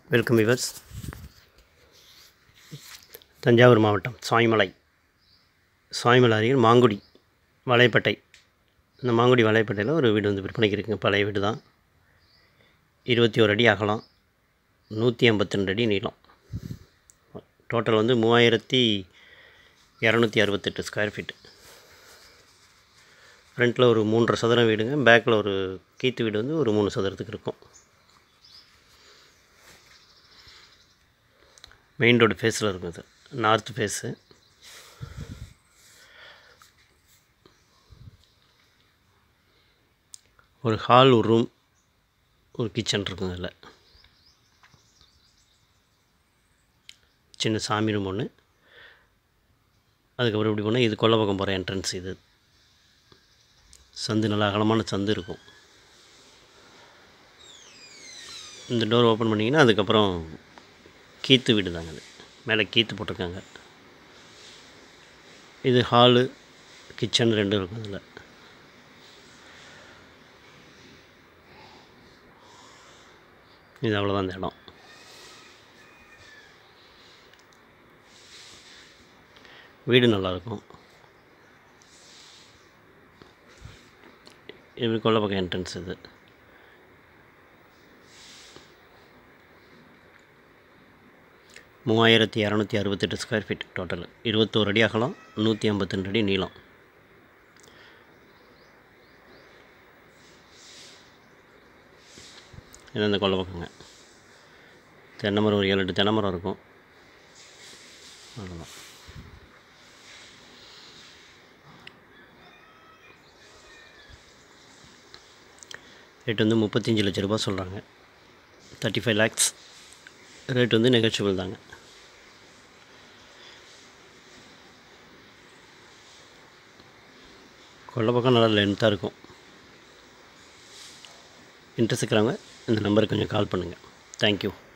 welcome viewers Thanjavur மாவட்டம் சாய்மலை சாய்மலை அருகில் மாங்குடி வலைப்பட்டை இந்த மாங்குடி வலைப்பட்டையில் ஒரு வீடு வந்து விற்பனைக்கு இருக்குங்க பழைய வீடு தான் இருபத்தி ஒரு அடி அகலம் நூற்றி ஐம்பத்தி ரெண்டு அடி நீளம் டோட்டல் வந்து மூவாயிரத்தி இரநூத்தி அறுபத்தெட்டு ஸ்கொயர் ஃபீட்டு ஃப்ரண்ட்டில் ஒரு மூன்றரை சதுரம் வீடுங்க பேக்கில் ஒரு கீத்து வீடு வந்து ஒரு மூணு சதுரத்துக்கு இருக்கும் மெயின் ரோடு ஃபேஸில் இருக்கும் இது நார்த் ஃபேஸு ஒரு ஹால் ஒரு ரூம் ஒரு கிச்சன் இருக்குங்க அதில் சின்ன சாமி ரூம் ஒன்று அதுக்கப்புறம் இப்படி போனால் இது கொல்லை பக்கம் போகிற என்ட்ரன்ஸ் இது சந்து நல்லா அகலமான சந்து இருக்கும் இந்த டோர் ஓப்பன் பண்ணிங்கன்னா அதுக்கப்புறம் கீத்து வீடு தாங்க அது மேலே கீத்து போட்டிருக்காங்க இது ஹாலு கிச்சன் ரெண்டும் இருக்கும் அதில் இது அவ்வளோதான் இந்த இடம் வீடு நல்லாயிருக்கும் இது கொல்லை பக்கம் என்ட்ரன்ஸ் இது மூவாயிரத்தி இரநூத்தி அறுபத்தெட்டு ஸ்கொயர் ஃபீட் டோட்டல் இருபத்தோரு அடி அகலம் நூற்றி ஐம்பத்திரெண்டு அடி நீளம் இது இந்த கொல்லை பக்கங்க தென்னை மரம் ஒரு ஏழு எட்டு தென்னை மரம் இருக்கும் அவ்வளோதான் ரேட் வந்து முப்பத்தஞ்சு லட்ச ரூபா சொல்கிறாங்க தேர்ட்டி ஃபைவ் லேக்ஸ் ரேட் வந்து நெகோஷியபிள் தாங்க கொல்லை பக்கம் நல்லா லென்த்தாக இருக்கும் இன்ட்ரெஸ்ட் இருக்கிறவங்க இந்த நம்பருக்கு கொஞ்சம் கால் பண்ணுங்கள் தேங்க்யூ